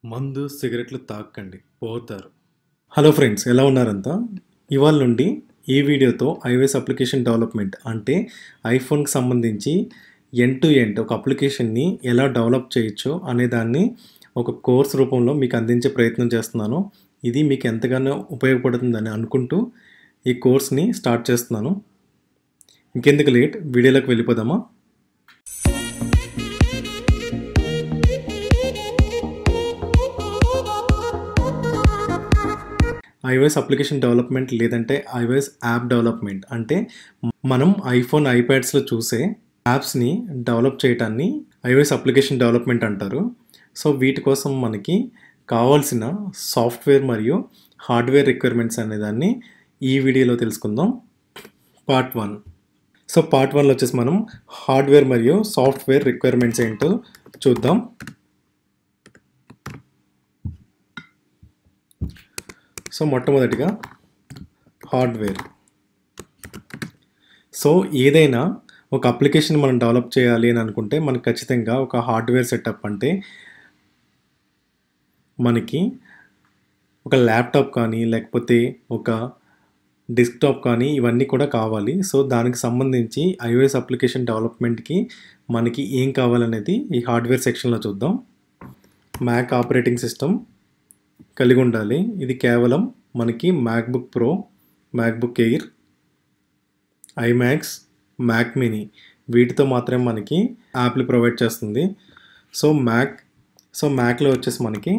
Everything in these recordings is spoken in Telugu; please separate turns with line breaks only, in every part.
మందు సిగరెట్లు తాకండి పోతారు హలో ఫ్రెండ్స్ ఎలా ఉన్నారంతా ఇవాళ నుండి ఈ వీడియోతో ఐవేస్ అప్లికేషన్ డెవలప్మెంట్ అంటే ఐఫోన్కి సంబంధించి ఎండ్ టు ఎండ్ ఒక అప్లికేషన్ని ఎలా డెవలప్ చేయొచ్చో అనే దాన్ని ఒక కోర్స్ రూపంలో మీకు అందించే ప్రయత్నం చేస్తున్నాను ఇది మీకు ఎంతగానో ఉపయోగపడుతుందని అనుకుంటూ ఈ కోర్స్ని స్టార్ట్ చేస్తున్నాను ఇంకెందుకు లేట్ వీడియోలోకి వెళ్ళిపోదామా ఐఓఎస్ అప్లికేషన్ డెవలప్మెంట్ లేదంటే ఐఓఎస్ యాప్ డెవలప్మెంట్ అంటే మనం ఐఫోన్ ఐప్యాడ్స్లో చూసే యాప్స్ని డెవలప్ చేయటాన్ని ఐఓఎస్ అప్లికేషన్ డెవలప్మెంట్ అంటారు సో వీటి కోసం మనకి కావాల్సిన సాఫ్ట్వేర్ మరియు హార్డ్వేర్ రిక్వైర్మెంట్స్ అనేదాన్ని ఈ వీడియోలో తెలుసుకుందాం పార్ట్ వన్ సో పార్ట్ వన్లో వచ్చేసి మనం హార్డ్వేర్ మరియు సాఫ్ట్వేర్ రిక్వైర్మెంట్స్ ఏంటో చూద్దాం సో మొట్టమొదటిగా హార్డ్వేర్ సో ఏదైనా ఒక అప్లికేషన్ మనం డెవలప్ చేయాలి అని అనుకుంటే మనకు ఖచ్చితంగా ఒక హార్డ్వేర్ సెటప్ అంటే మనకి ఒక ల్యాప్టాప్ కానీ లేకపోతే ఒక డెస్క్టాప్ కానీ ఇవన్నీ కూడా కావాలి సో దానికి సంబంధించి ఐఓఎస్ అప్లికేషన్ డెవలప్మెంట్కి మనకి ఏం కావాలనేది ఈ హార్డ్వేర్ సెక్షన్లో చూద్దాం మ్యాక్ ఆపరేటింగ్ సిస్టమ్ కలిగి ఉండాలి ఇది కేవలం మనకి MacBook Pro MacBook Air iMacs Mac mini వీటితో మాత్రమే మనకి యాప్లు ప్రొవైడ్ చేస్తుంది సో మ్యాక్ సో మ్యాక్లో వచ్చేసి మనకి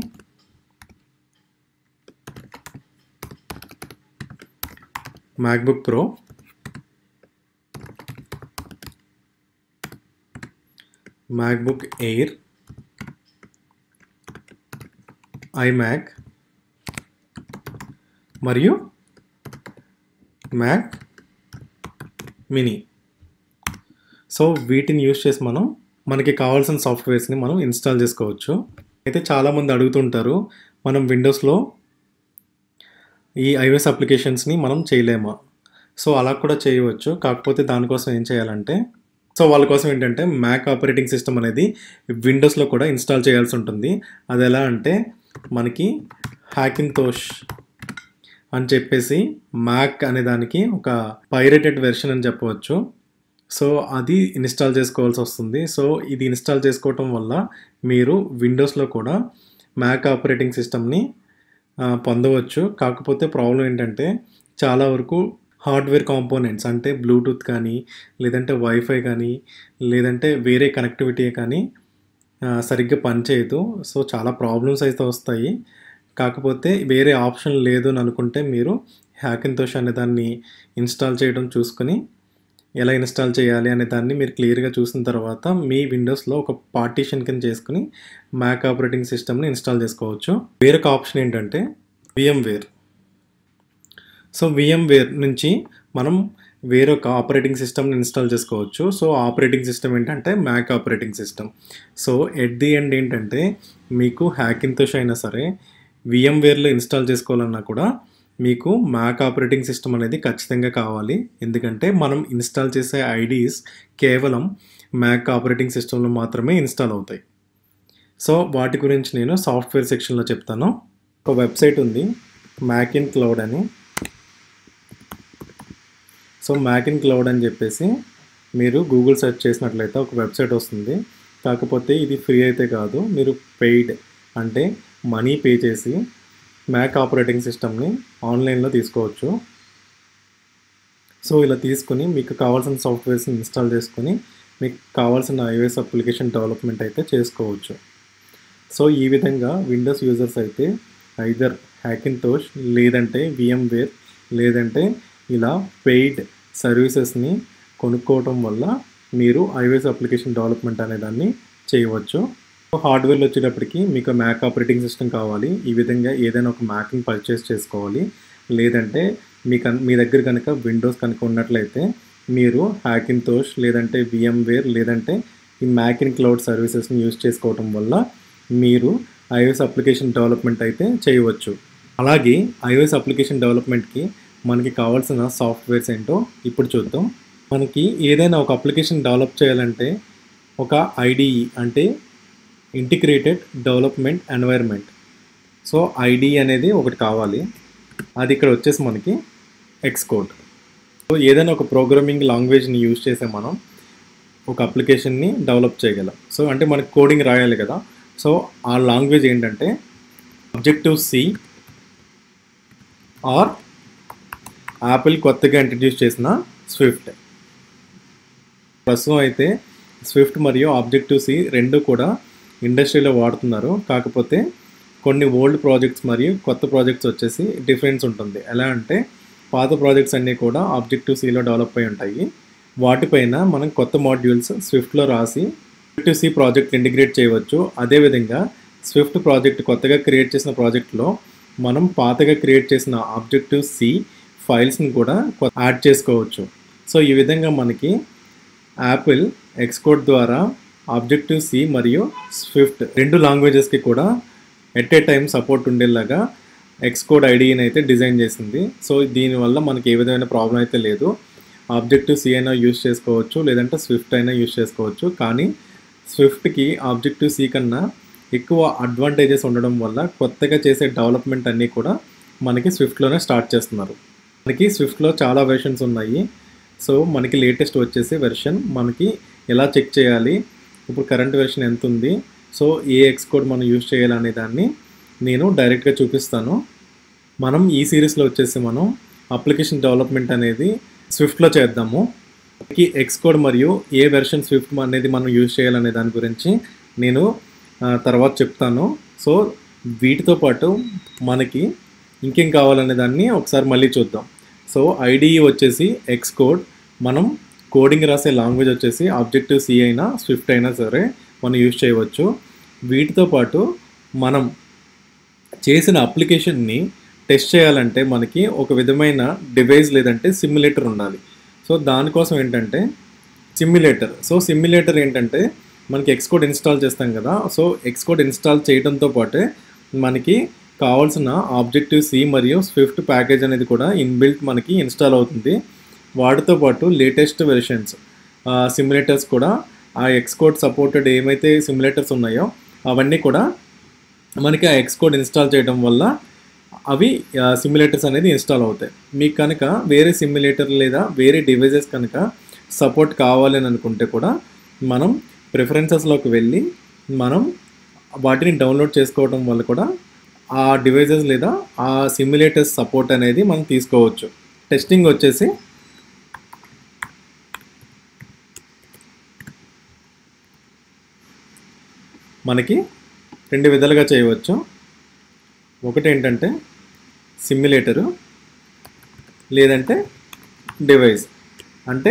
MacBook Pro MacBook Air iMac మరియు మ్యాక్ మినీ సో వీటిని యూస్ చేసి మనం మనకి కావాల్సిన సాఫ్ట్వేర్స్ని మనం ఇన్స్టాల్ చేసుకోవచ్చు అయితే చాలామంది అడుగుతుంటారు మనం విండోస్లో ఈ ఐఓఎస్ అప్లికేషన్స్ని మనం చేయలేమా సో అలా కూడా చేయవచ్చు కాకపోతే దానికోసం ఏం చేయాలంటే సో వాళ్ళ కోసం ఏంటంటే మ్యాక్ ఆపరేటింగ్ సిస్టమ్ అనేది విండోస్లో కూడా ఇన్స్టాల్ చేయాల్సి ఉంటుంది అది ఎలా అంటే మనకి హ్యాకింగ్ తోష్ అని చెప్పేసి మ్యాక్ అనే దానికి ఒక పైరేటెడ్ వెర్షన్ అని చెప్పవచ్చు సో అది ఇన్స్టాల్ చేసుకోవాల్సి వస్తుంది సో ఇది ఇన్స్టాల్ చేసుకోవటం వల్ల మీరు విండోస్లో కూడా మ్యాక్ ఆపరేటింగ్ సిస్టమ్ని పొందవచ్చు కాకపోతే ప్రాబ్లం ఏంటంటే చాలా వరకు హార్డ్వేర్ కాంపోనెంట్స్ అంటే బ్లూటూత్ కానీ లేదంటే వైఫై కానీ లేదంటే వేరే కనెక్టివిటీ కానీ సరిగ్గా పనిచేయదు సో చాలా ప్రాబ్లమ్స్ అయితే వస్తాయి కాకపోతే వేరే ఆప్షన్ లేదు అని అనుకుంటే మీరు హ్యాకింతోష్ అనే దాన్ని ఇన్స్టాల్ చేయడం చూసుకొని ఎలా ఇన్స్టాల్ చేయాలి అనే దాన్ని మీరు క్లియర్గా చూసిన తర్వాత మీ విండోస్లో ఒక పార్టీషన్ కింద చేసుకుని మ్యాక్ ఆపరేటింగ్ సిస్టమ్ని ఇన్స్టాల్ చేసుకోవచ్చు వేరొక ఆప్షన్ ఏంటంటే విఎంవేర్ సో విఎంవేర్ నుంచి మనం వేరొక ఆపరేటింగ్ సిస్టమ్ని ఇన్స్టాల్ చేసుకోవచ్చు సో ఆపరేటింగ్ సిస్టమ్ ఏంటంటే Mac operating system so at the end ఏంటంటే మీకు హ్యాకింగ్తోష్ అయినా సరే విఎంవేర్లో ఇన్స్టాల్ చేసుకోవాలన్నా కూడా మీకు మ్యాక్ ఆపరేటింగ్ సిస్టమ్ అనేది ఖచ్చితంగా కావాలి ఎందుకంటే మనం ఇన్స్టాల్ చేసే ఐడీస్ కేవలం మ్యాక్ ఆపరేటింగ్ సిస్టంలో మాత్రమే ఇన్స్టాల్ అవుతాయి సో వాటి గురించి నేను సాఫ్ట్వేర్ సెక్షన్లో చెప్తాను ఒక వెబ్సైట్ ఉంది మ్యాక్ ఇన్ క్లౌడ్ అని సో మ్యాక్ ఇన్ క్లౌడ్ అని చెప్పేసి మీరు గూగుల్ సెర్చ్ చేసినట్లయితే ఒక వెబ్సైట్ వస్తుంది కాకపోతే ఇది ఫ్రీ అయితే కాదు మీరు పెయిడ్ అంటే మనీ పే చేసి మ్యాక్ ఆపరేటింగ్ సిస్టమ్ని ఆన్లైన్లో తీసుకోవచ్చు సో ఇలా తీసుకుని మీకు కావాల్సిన సాఫ్ట్వేర్స్ని ఇన్స్టాల్ చేసుకుని మీకు కావాల్సిన ఐఓఎస్ అప్లికేషన్ డెవలప్మెంట్ అయితే చేసుకోవచ్చు సో ఈ విధంగా విండోస్ యూజర్స్ అయితే ఐదర్ హ్యాకిన్ తోష్ లేదంటే విఎంవేర్ లేదంటే ఇలా పెయిడ్ సర్వీసెస్ని కొనుక్కోవటం వల్ల మీరు ఐఓఎస్ అప్లికేషన్ డెవలప్మెంట్ అనే దాన్ని చేయవచ్చు హార్డ్వేర్లో వచ్చేటప్పటికి మీకు మ్యాక్ ఆపరేటింగ్ సిస్టమ్ కావాలి ఈ విధంగా ఏదైనా ఒక మ్యాక్ని పర్చేస్ చేసుకోవాలి లేదంటే మీ కన్ మీ దగ్గర కనుక విండోస్ కనుక ఉన్నట్లయితే మీరు హ్యాకిన్ తోష్ లేదంటే విఎంవేర్ లేదంటే ఈ మ్యాక్ ఇన్ క్లౌడ్ సర్వీసెస్ని యూజ్ చేసుకోవటం వల్ల మీరు ఐఓఎస్ అప్లికేషన్ డెవలప్మెంట్ అయితే చేయవచ్చు అలాగే ఐఓఎస్ అప్లికేషన్ డెవలప్మెంట్కి మనకి కావాల్సిన సాఫ్ట్వేర్స్ ఏంటో ఇప్పుడు చూద్దాం మనకి ఏదైనా ఒక అప్లికేషన్ డెవలప్ చేయాలంటే ఒక ఐడిఈ అంటే integrated development environment so ID అనేది ఒకటి కావాలి అది ఇక్కడ వచ్చేసి మనకి ఎక్స్ కోడ్ సో ఏదైనా ఒక ప్రోగ్రామింగ్ లాంగ్వేజ్ని యూజ్ చేసే మనం ఒక అప్లికేషన్ని డెవలప్ చేయగలం సో అంటే మనకి కోడింగ్ రాయాలి కదా సో ఆ లాంగ్వేజ్ ఏంటంటే అబ్జెక్టివ్ సి ఆర్ యాపిల్ కొత్తగా ఇంట్రడ్యూస్ చేసిన స్విఫ్ట్ ప్రస్తుతం అయితే స్విఫ్ట్ మరియు ఆబ్జెక్టివ్ సి రెండు కూడా ఇండస్ట్రీలో వాడుతున్నారు కాకపోతే కొన్ని ఓల్డ్ ప్రాజెక్ట్స్ మరియు కొత్త ప్రాజెక్ట్స్ వచ్చేసి డిఫరెన్స్ ఉంటుంది ఎలా అంటే పాత ప్రాజెక్ట్స్ అన్నీ కూడా ఆబ్జెక్టివ్ సిలో డెవలప్ అయి ఉంటాయి వాటిపైన మనం కొత్త మాడ్యూల్స్ స్విఫ్ట్లో రాసి ఆబ్జెక్టివ్ సి ప్రాజెక్ట్ ఇంటిగ్రేట్ చేయవచ్చు అదేవిధంగా స్విఫ్ట్ ప్రాజెక్ట్ కొత్తగా క్రియేట్ చేసిన ప్రాజెక్ట్లో మనం పాతగా క్రియేట్ చేసిన ఆబ్జెక్టివ్ సి ఫైల్స్ని కూడా యాడ్ చేసుకోవచ్చు సో ఈ విధంగా మనకి యాపిల్ ఎక్స్కోడ్ ద్వారా ఆబ్జెక్టివ్ సి మరియు స్విఫ్ట్ రెండు లాంగ్వేజెస్కి కూడా ఎట్ ఏ టైం సపోర్ట్ ఉండేలాగా ఎక్స్కోడ్ ఐడిని అయితే డిజైన్ చేసింది సో దీనివల్ల మనకి ఏ విధమైన ప్రాబ్లం అయితే లేదు ఆబ్జెక్టివ్ సి అయినా యూస్ చేసుకోవచ్చు లేదంటే స్విఫ్ట్ అయినా యూస్ చేసుకోవచ్చు కానీ స్విఫ్ట్కి ఆబ్జెక్టివ్ సి కన్నా ఎక్కువ అడ్వాంటేజెస్ ఉండడం వల్ల కొత్తగా చేసే డెవలప్మెంట్ అన్నీ కూడా మనకి స్విఫ్ట్లోనే స్టార్ట్ చేస్తున్నారు మనకి స్విఫ్ట్లో చాలా వెర్షన్స్ ఉన్నాయి సో మనకి లేటెస్ట్ వచ్చేసి వెర్షన్ మనకి ఎలా చెక్ చేయాలి ఇప్పుడు కరెంట్ వెర్షన్ ఎంత ఉంది సో ఏ ఎక్స్ కోడ్ మనం యూజ్ చేయాలనే దాన్ని నేను డైరెక్ట్గా చూపిస్తాను మనం ఈ సిరీస్లో వచ్చేసి మనం అప్లికేషన్ డెవలప్మెంట్ అనేది స్విఫ్ట్లో చేద్దాము ఈ ఎక్స్ కోడ్ మరియు ఏ వెర్షన్ స్విఫ్ట్ అనేది మనం యూజ్ చేయాలనే దాని గురించి నేను ఆ, తర్వాత చెప్తాను సో వీటితో పాటు మనకి ఇంకేం కావాలనే దాన్ని ఒకసారి మళ్ళీ చూద్దాం సో ఐడిఈ వచ్చేసి ఎక్స్ కోడ్ మనం కోడింగ్ రాసే లాంగ్వేజ్ వచ్చేసి ఆబ్జెక్టివ్ సి అయినా స్విఫ్ట్ అయినా సరే మనం యూజ్ చేయవచ్చు వీటితో పాటు మనం చేసిన అప్లికేషన్ని టెస్ట్ చేయాలంటే మనకి ఒక విధమైన డివైస్ లేదంటే సిమ్యులేటర్ ఉండాలి సో దానికోసం ఏంటంటే సిమ్యులేటర్ సో సిమ్యులేటర్ ఏంటంటే మనకి ఎక్స్కోడ్ ఇన్స్టాల్ చేస్తాం కదా సో ఎక్స్కోడ్ ఇన్స్టాల్ చేయడంతో పాటే మనకి కావాల్సిన ఆబ్జెక్టివ్ సి మరియు స్విఫ్ట్ ప్యాకేజ్ అనేది కూడా ఇన్బిల్ట్ మనకి ఇన్స్టాల్ అవుతుంది వాటితో పాటు లేటెస్ట్ వెర్షన్స్ సిమ్యులేటర్స్ కూడా ఆ ఎక్స్కోడ్ సపోర్టెడ్ ఏమైతే సిమ్యులేటర్స్ ఉన్నాయో అవన్నీ కూడా మనకి ఆ ఎక్స్కోడ్ ఇన్స్టాల్ చేయడం వల్ల అవి సిమ్యులేటర్స్ అనేది ఇన్స్టాల్ అవుతాయి మీకు కనుక వేరే సిమ్యులేటర్ లేదా వేరే డివైజెస్ కనుక సపోర్ట్ కావాలి అని అనుకుంటే కూడా మనం ప్రిఫరెన్సెస్లోకి వెళ్ళి మనం వాటిని డౌన్లోడ్ చేసుకోవడం వల్ల కూడా ఆ డివైజెస్ లేదా ఆ సిమ్యులేటర్స్ సపోర్ట్ అనేది మనం తీసుకోవచ్చు టెస్టింగ్ వచ్చేసి మనకి రెండు విధాలుగా చేయవచ్చు ఒకటి ఏంటంటే సిమ్యులేటరు లేదంటే డివైస్ అంటే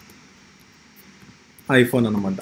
ఐఫోన్ అనమాట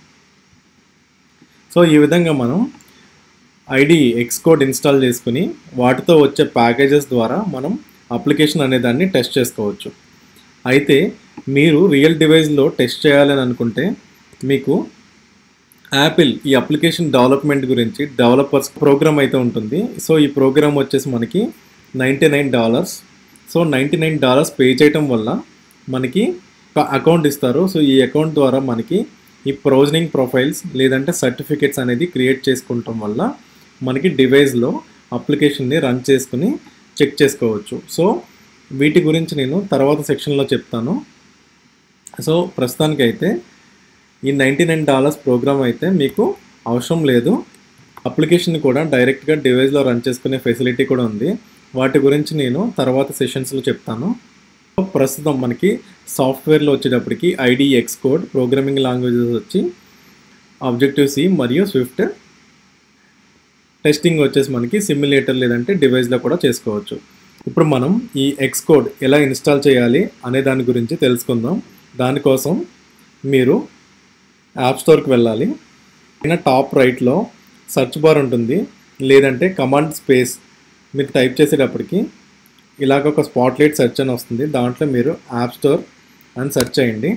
సో ఈ విధంగా మనం ఐడి ఎక్స్కోడ్ ఇన్స్టాల్ చేసుకుని వాటితో వచ్చే ప్యాకేజెస్ ద్వారా మనం అప్లికేషన్ అనే దాన్ని టెస్ట్ చేసుకోవచ్చు అయితే మీరు రియల్ డివైస్లో టెస్ట్ చేయాలని అనుకుంటే మీకు యాపిల్ ఈ అప్లికేషన్ డెవలప్మెంట్ గురించి డెవలపర్స్ ప్రోగ్రామ్ అయితే ఉంటుంది సో ఈ ప్రోగ్రామ్ వచ్చేసి మనకి ninety nine dollars so ninety nine dollars pay చేయటం వల్ల మనకి ఒక అకౌంట్ ఇస్తారు సో ఈ అకౌంట్ ద్వారా మనకి ఈ ప్రొవిజనింగ్ ప్రొఫైల్స్ లేదంటే సర్టిఫికేట్స్ అనేది క్రియేట్ చేసుకుంటాం వల్ల మనకి డివైస్లో అప్లికేషన్ని రన్ చేసుకుని చెక్ చేసుకోవచ్చు సో వీటి గురించి నేను తర్వాత సెక్షన్లో చెప్తాను సో ప్రస్తుతానికైతే ఈ నైంటీ నైన్ డాలర్స్ ప్రోగ్రామ్ అయితే మీకు అవసరం లేదు అప్లికేషన్ కూడా డైరెక్ట్గా డివైస్లో రన్ చేసుకునే ఫెసిలిటీ కూడా ఉంది వాటి గురించి నేను తర్వాత సెషన్స్లో చెప్తాను సో ప్రస్తుతం మనకి సాఫ్ట్వేర్లో వచ్చేటప్పటికి ID Xcode programming languages వచ్చి ఆబ్జెక్టివ్ సి మరియు స్విఫ్ట్ టెస్టింగ్ వచ్చేసి మనకి సిమ్యులేటర్ లేదంటే డివైస్లో కూడా చేసుకోవచ్చు ఇప్పుడు మనం ఈ ఎక్స్ కోడ్ ఎలా ఇన్స్టాల్ చేయాలి అనే దాని గురించి తెలుసుకుందాం దానికోసం మీరు యాప్ స్టోర్కి వెళ్ళాలి పైన టాప్ రైట్లో సెర్చ్ బార్ ఉంటుంది లేదంటే కమాండ్ స్పేస్ మీరు టైప్ చేసేటప్పటికి ఇలాగ ఒక స్పాట్లైట్ సెర్చ్ అని వస్తుంది దాంట్లో మీరు యాప్ స్టోర్ అని సెర్చ్ చేయండి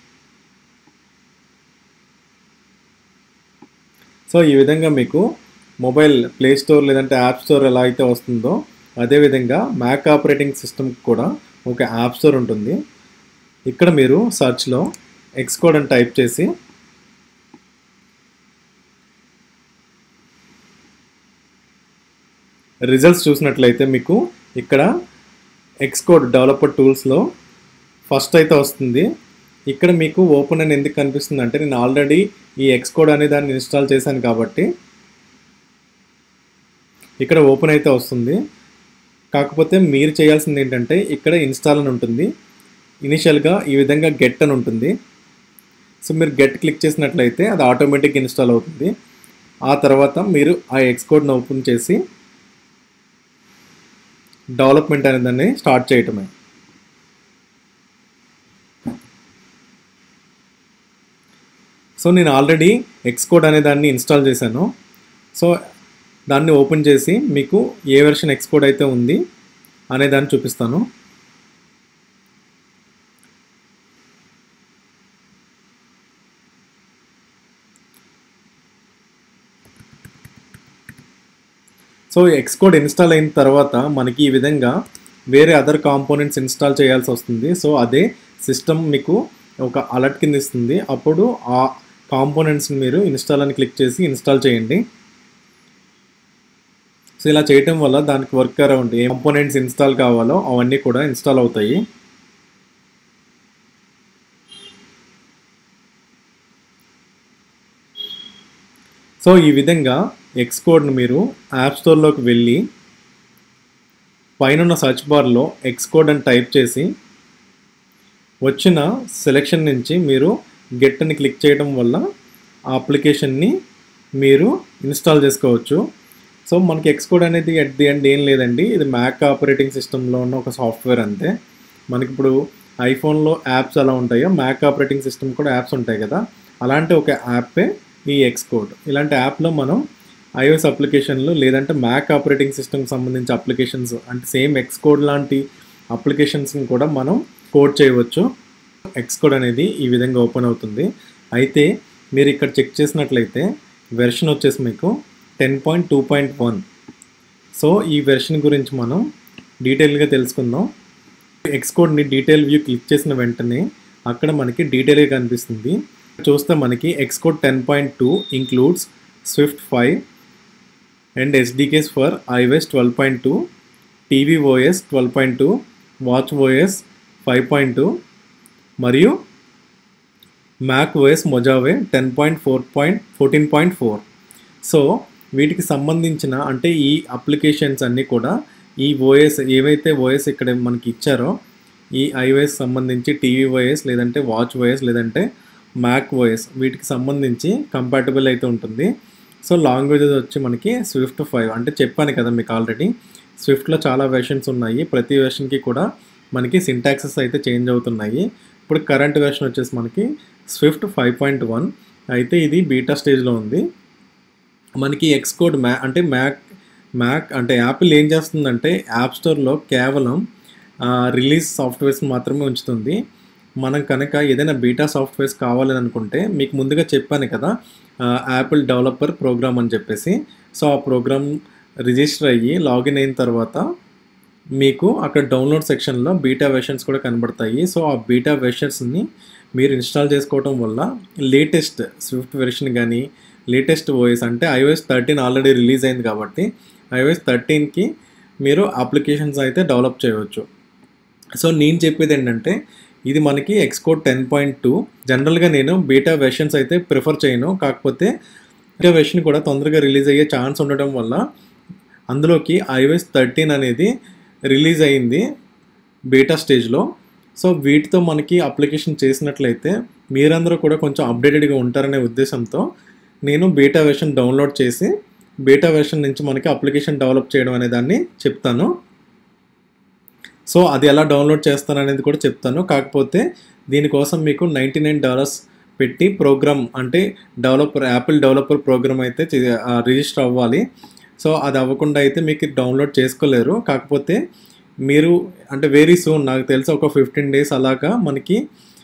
సో ఈ విధంగా మీకు మొబైల్ ప్లే స్టోర్ లేదంటే యాప్ స్టోర్ ఎలా అయితే వస్తుందో అదేవిధంగా మ్యాక్ ఆపరేటింగ్ సిస్టమ్ కూడా ఒక యాప్ స్టోర్ ఉంటుంది ఇక్కడ మీరు సర్చ్లో ఎక్స్కోడ్ అని టైప్ చేసి రిజల్ట్స్ చూసినట్లయితే మీకు ఇక్కడ ఎక్స్కోడ్ డెవలపర్ టూల్స్లో ఫస్ట్ అయితే వస్తుంది ఇక్కడ మీకు ఓపెన్ అని ఎందుకు కనిపిస్తుంది అంటే నేను ఆల్రెడీ ఈ ఎక్స్కోడ్ అనే దాన్ని ఇన్స్టాల్ చేశాను కాబట్టి ఇక్కడ ఓపెన్ అయితే వస్తుంది కాకపోతే మీరు చేయాల్సింది ఏంటంటే ఇక్కడ ఇన్స్టాల్ అని ఉంటుంది ఇనిషియల్గా ఈ విధంగా గెట్ అని ఉంటుంది సో మీరు గెట్ క్లిక్ చేసినట్లయితే అది ఆటోమేటిక్ ఇన్స్టాల్ అవుతుంది ఆ తర్వాత మీరు ఆ ఎక్స్కోడ్ని ఓపెన్ చేసి డెవలప్మెంట్ అనే దాన్ని స్టార్ట్ చేయటమే సో నేను ఆల్రెడీ ఎక్స్కోడ్ అనే దాన్ని ఇన్స్టాల్ చేశాను సో దాన్ని ఓపెన్ చేసి మీకు ఏ వెర్షన్ ఎక్స్కోడ్ అయితే ఉంది అనే దాన్ని చూపిస్తాను సో ఎక్స్కోడ్ ఇన్స్టాల్ అయిన తర్వాత మనకి ఈ విధంగా వేరే అదర్ కాంపోనెంట్స్ ఇన్స్టాల్ చేయాల్సి వస్తుంది సో అదే సిస్టమ్ మీకు ఒక అలర్ట్ కింద ఇస్తుంది అప్పుడు ఆ కాంపోనెంట్స్ని మీరు ఇన్స్టాల్ అని క్లిక్ చేసి ఇన్స్టాల్ చేయండి సో ఇలా చేయటం వల్ల దానికి వర్క్ అరౌండ్ ఏ కాంపోనెంట్స్ ఇన్స్టాల్ కావాలో అవన్నీ కూడా ఇన్స్టాల్ అవుతాయి సో ఈ విధంగా ఎక్స్కోడ్ని మీరు యాప్ స్టోర్లోకి వెళ్ళి పైన సర్చ్ బార్లో ఎక్స్కోడ్ అని టైప్ చేసి వచ్చిన సెలెక్షన్ నుంచి మీరు గెట్ అని క్లిక్ చేయడం వల్ల ఆ అప్లికేషన్ని మీరు ఇన్స్టాల్ చేసుకోవచ్చు సో మనకి ఎక్స్కోడ్ అనేది అట్ ది ఎండ్ ఏం లేదండి ఇది మ్యాక్ ఆపరేటింగ్ సిస్టంలో ఉన్న ఒక సాఫ్ట్వేర్ అంతే మనకి ఇప్పుడు ఐఫోన్లో యాప్స్ ఎలా ఉంటాయో మ్యాక్ ఆపరేటింగ్ సిస్టమ్ కూడా యాప్స్ ఉంటాయి కదా అలాంటి ఒక యాపే ఈ ఎక్స్కోడ్ ఇలాంటి యాప్లో మనం ఐఓఎస్ అప్లికేషన్లు లేదంటే మ్యాక్ ఆపరేటింగ్ సిస్టమ్కి సంబంధించి అప్లికేషన్స్ అంటే సేమ్ ఎక్స్కోడ్ లాంటి అప్లికేషన్స్ని కూడా మనం కోడ్ చేయవచ్చు ఎక్స్కోడ్ అనేది ఈ విధంగా ఓపెన్ అవుతుంది అయితే మీరు ఇక్కడ చెక్ చేసినట్లయితే వెర్షన్ వచ్చేసి మీకు ten point two point one so ఈ వెర్షన్ గురించి మనం డీటెయిల్గా తెలుసుకుందాం ఎక్స్కోడ్ని డీటెయిల్ వ్యూ క్లిక్ చేసిన వెంటనే అక్కడ మనకి డీటెయిల్గా కనిపిస్తుంది చూస్తే మనకి Xcode ten point two includes Swift five and SDKs for iOS twelve point two TV OS twelve point two watch OS five point two మరియు Mac OS Mojave ten point four point fourteen point four so వీటికి సంబంధించిన అంటే ఈ అప్లికేషన్స్ అన్నీ కూడా ఈ ఓఎస్ ఏవైతే ఓఎస్ ఇక్కడ మనకి ఇచ్చారో ఈ ఐఓఎస్ సంబంధించి టీవీ ఓఎస్ లేదంటే వాచ్ ఓఎస్ లేదంటే మ్యాక్ ఓఎస్ వీటికి సంబంధించి కంపాటబుల్ అయితే ఉంటుంది సో లాంగ్వేజెస్ వచ్చి మనకి స్విఫ్ట్ ఫైవ్ అంటే చెప్పాను కదా మీకు ఆల్రెడీ స్విఫ్ట్లో చాలా వెర్షన్స్ ఉన్నాయి ప్రతి వెర్షన్కి కూడా మనకి సింటాక్సెస్ అయితే చేంజ్ అవుతున్నాయి ఇప్పుడు కరెంట్ వెర్షన్ వచ్చేసి మనకి స్విఫ్ట్ ఫైవ్ పాయింట్ వన్ అయితే ఇది బీటా స్టేజ్లో ఉంది మనకి ఎక్స్కోడ్ మ్యా అంటే మ్యాక్ మ్యాక్ అంటే యాపిల్ ఏం చేస్తుందంటే యాప్ స్టోర్లో కేవలం రిలీజ్ సాఫ్ట్వేర్స్ మాత్రమే ఉంచుతుంది మనం కనుక ఏదైనా బీటా సాఫ్ట్వేర్స్ కావాలని అనుకుంటే మీకు ముందుగా చెప్పాను కదా యాపిల్ డెవలపర్ ప్రోగ్రామ్ అని చెప్పేసి సో ఆ ప్రోగ్రామ్ రిజిస్టర్ అయ్యి లాగిన్ అయిన తర్వాత మీకు అక్కడ డౌన్లోడ్ సెక్షన్లో బీటా వెర్షన్స్ కూడా కనబడతాయి సో ఆ బీటా వెర్షన్స్ని మీరు ఇన్స్టాల్ చేసుకోవడం వల్ల లేటెస్ట్ స్విఫ్ట్ వెర్షన్ కానీ లేటెస్ట్ ఓఎస్ అంటే ఐఓఎస్ థర్టీన్ ఆల్రెడీ రిలీజ్ అయింది కాబట్టి ఐఓఎస్ థర్టీన్కి మీరు అప్లికేషన్స్ అయితే డెవలప్ చేయవచ్చు సో నేను చెప్పేది ఏంటంటే ఇది మనకి ఎక్స్కోడ్ టెన్ పాయింట్ టూ జనరల్గా నేను బీటా వెర్షన్స్ అయితే ప్రిఫర్ చేయను కాకపోతే బీటా వెర్షన్ కూడా తొందరగా రిలీజ్ అయ్యే ఛాన్స్ ఉండడం వల్ల అందులోకి ఐఓఎస్ థర్టీన్ అనేది రిలీజ్ అయింది బీటా స్టేజ్లో సో వీటితో మనకి అప్లికేషన్ చేసినట్లయితే మీరందరూ కూడా కొంచెం అప్డేటెడ్గా ఉంటారనే ఉద్దేశంతో నేను బీటా వెర్షన్ డౌన్లోడ్ చేసి బీటా వెర్షన్ నుంచి మనకి అప్లికేషన్ డెవలప్ చేయడం అనే దాన్ని చెప్తాను సో అది ఎలా డౌన్లోడ్ చేస్తాను అనేది కూడా చెప్తాను కాకపోతే దీనికోసం మీకు నైంటీ నైన్ డాలర్స్ పెట్టి ప్రోగ్రామ్ అంటే డెవలపర్ యాపిల్ డెవలపర్ ప్రోగ్రామ్ అయితే రిజిస్టర్ అవ్వాలి సో అది అవ్వకుండా అయితే మీకు డౌన్లోడ్ చేసుకోలేరు కాకపోతే మీరు అంటే వెరీ సూన్ నాకు తెలిసి ఒక ఫిఫ్టీన్ డేస్ అలాగా మనకి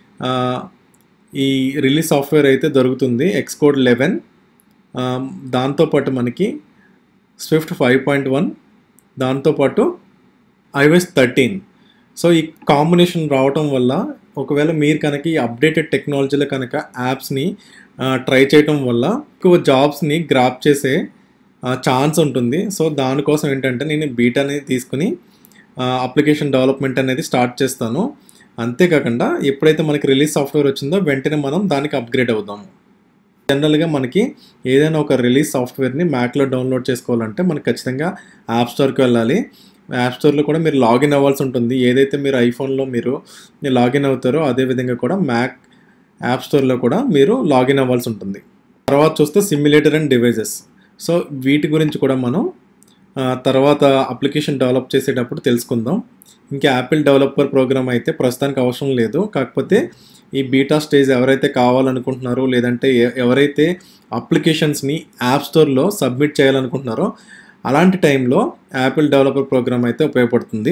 ఈ రిలీజ్ సాఫ్ట్వేర్ అయితే దొరుకుతుంది ఎక్స్కోడ్ లెవెన్ దాంతోపాటు మనకి స్విఫ్ట్ ఫైవ్ పాయింట్ వన్ దాంతోపాటు ఐఓఎస్ థర్టీన్ సో ఈ కాంబినేషన్ రావటం వల్ల ఒకవేళ మీరు కనుక ఈ అప్డేటెడ్ టెక్నాలజీలో కనుక యాప్స్ని ట్రై చేయటం వల్ల ఎక్కువ జాబ్స్ని గ్రాప్ చేసే ఛాన్స్ ఉంటుంది సో దానికోసం ఏంటంటే నేను బీటాని తీసుకుని అప్లికేషన్ డెవలప్మెంట్ అనేది స్టార్ట్ చేస్తాను అంతేకాకుండా ఎప్పుడైతే మనకి రిలీజ్ సాఫ్ట్వేర్ వచ్చిందో వెంటనే మనం దానికి అప్గ్రేడ్ అవుదాము జనరల్గా మనకి ఏదైనా ఒక రిలీజ్ సాఫ్ట్వేర్ని మ్యాక్లో డౌన్లోడ్ చేసుకోవాలంటే మనకి ఖచ్చితంగా యాప్ స్టోర్కి వెళ్ళాలి యాప్ స్టోర్లో కూడా మీరు లాగిన్ అవ్వాల్సి ఉంటుంది ఏదైతే మీరు ఐఫోన్లో మీరు లాగిన్ అవుతారో అదే విధంగా కూడా మ్యాక్ యాప్ స్టోర్లో కూడా మీరు లాగిన్ అవ్వాల్సి ఉంటుంది తర్వాత చూస్తే సిమ్యులేటర్ అండ్ డివైజెస్ సో వీటి గురించి కూడా మనం ఆ, తర్వాత అప్లికేషన్ డెవలప్ చేసేటప్పుడు తెలుసుకుందాం ఇంకా యాపిల్ డెవలపర్ ప్రోగ్రామ్ అయితే ప్రస్తుతానికి అవసరం లేదు కాకపోతే ఈ బీటా స్టేజ్ ఎవరైతే కావాలనుకుంటున్నారో లేదంటే ఎ- ఎవరైతే అప్లికేషన్స్ని యాప్ స్టోర్లో సబ్మిట్ చేయాలనుకుంటున్నారో అలాంటి టైంలో యాపిల్ డెవలపర్ ప్రోగ్రామ్ అయితే ఉపయోగపడుతుంది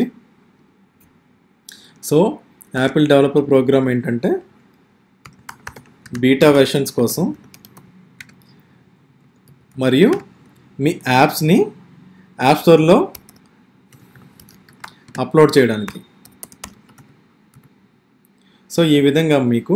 సో యాపిల్ డెవలపర్ ప్రోగ్రామ్ ఏంటంటే బీటా వెర్షన్స్ కోసం మరియు మీ యాప్స్ని యాప్ స్టోర్లో అప్లోడ్ చేయడానికి సో ఈ విధంగా మీకు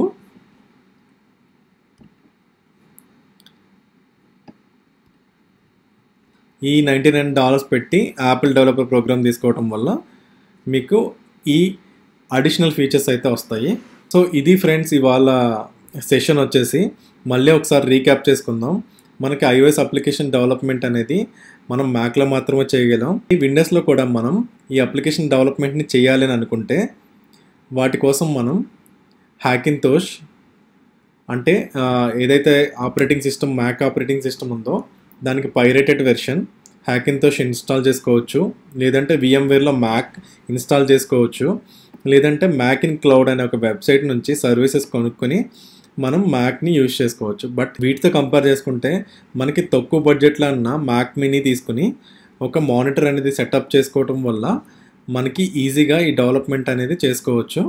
ఈ నైంటీ నైన్ డాలర్స్ పెట్టి యాపిల్ డెవలపర్ ప్రోగ్రామ్ తీసుకోవడం వల్ల మీకు ఈ అడిషనల్ ఫీచర్స్ అయితే వస్తాయి సో ఇది ఫ్రెండ్స్ ఇవాళ సెషన్ వచ్చేసి మళ్ళీ ఒకసారి రీక్యాప్ చేసుకుందాం మనకి ఐఓఎస్ అప్లికేషన్ డెవలప్మెంట్ అనేది మనం మ్యాక్లో మాత్రమే చేయగలం ఈ విండోస్లో కూడా మనం ఈ అప్లికేషన్ డెవలప్మెంట్ని చేయాలి అని అనుకుంటే వాటి కోసం మనం హ్యాకింతోష్ అంటే ఆ, ఏదైతే operating system Mac operating system ఉందో దానికి పైరేటెడ్ వెర్షన్ హ్యాకింతోష్ ఇన్స్టాల్ చేసుకోవచ్చు లేదంటే విఎంవేర్లో మ్యాక్ ఇన్స్టాల్ చేసుకోవచ్చు లేదంటే మ్యాక్ ఇన్ క్లౌడ్ అనే ఒక వెబ్సైట్ నుంచి సర్వీసెస్ కొనుక్కొని మనం మ్యాక్ని యూజ్ చేసుకోవచ్చు బట్ వీటితో కంపేర్ చేసుకుంటే మనకి తక్కువ బడ్జెట్లో ఉన్న మ్యాక్ మినీ తీసుకుని ఒక మానిటర్ అనేది సెటప్ చేసుకోవటం వల్ల మనకి ఈజీగా ఈ డెవలప్మెంట్ అనేది చేసుకోవచ్చు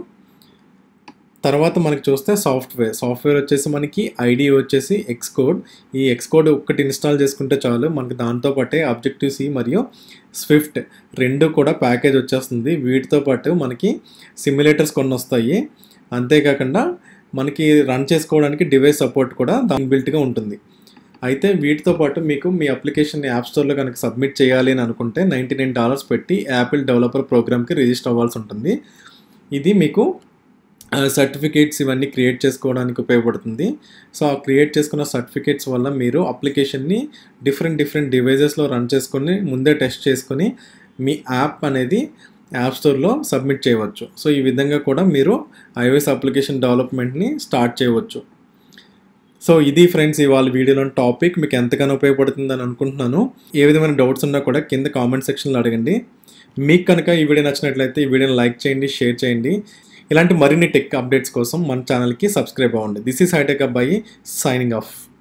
తర్వాత మనకి చూస్తే సాఫ్ట్వేర్ సాఫ్ట్వేర్ వచ్చేసి మనకి ఐడి వచ్చేసి ఎక్స్కోడ్ ఈ ఎక్స్కోడ్ ఒక్కటి ఇన్స్టాల్ చేసుకుంటే చాలు మనకి దాంతో పాటే ఆబ్జెక్టివ్ సి మరియు స్విఫ్ట్ రెండు కూడా ప్యాకేజ్ వచ్చేస్తుంది వీటితో పాటు మనకి సిమ్యులేటర్స్ కొన్ని వస్తాయి అంతేకాకుండా మనకి రన్ చేసుకోవడానికి డివైస్ సపోర్ట్ కూడా దాని బిల్ట్గా ఉంటుంది అయితే వీటితో పాటు మీకు మీ అప్లికేషన్ యాప్ స్టోర్లో కనుక సబ్మిట్ చేయాలి అని అనుకుంటే నైంటీ నైన్ డాలర్స్ పెట్టి యాపిల్ డెవలపర్ ప్రోగ్రామ్కి రిజిస్టర్ అవ్వాల్సి ఉంటుంది ఇది మీకు సర్టిఫికేట్స్ ఇవన్నీ క్రియేట్ చేసుకోవడానికి ఉపయోగపడుతుంది సో ఆ క్రియేట్ చేసుకున్న సర్టిఫికేట్స్ వల్ల మీరు అప్లికేషన్ని డిఫరెంట్ డిఫరెంట్ డివైజెస్లో రన్ చేసుకొని ముందే టెస్ట్ చేసుకొని మీ యాప్ అనేది యాప్ స్టోర్లో సబ్మిట్ చేయవచ్చు సో ఈ విధంగా కూడా మీరు ఐఓఎస్ అప్లికేషన్ డెవలప్మెంట్ని స్టార్ట్ చేయవచ్చు సో ఇది ఫ్రెండ్స్ ఇవాళ వీడియోలో టాపిక్ మీకు ఎంతగానో ఉపయోగపడుతుందని అనుకుంటున్నాను ఏ విధమైన డౌట్స్ ఉన్నా కూడా కింద కామెంట్ సెక్షన్లో అడగండి మీకు కనుక ఈ వీడియో నచ్చినట్లయితే ఈ వీడియోని లైక్ చేయండి షేర్ చేయండి ఇలాంటి మరిన్ని టెక్ అప్డేట్స్ కోసం మన ఛానల్కి సబ్స్క్రైబ్ అవ్వండి దిస్ ఈస్ హైటెక్ అబ్బాయి సైనింగ్ ఆఫ్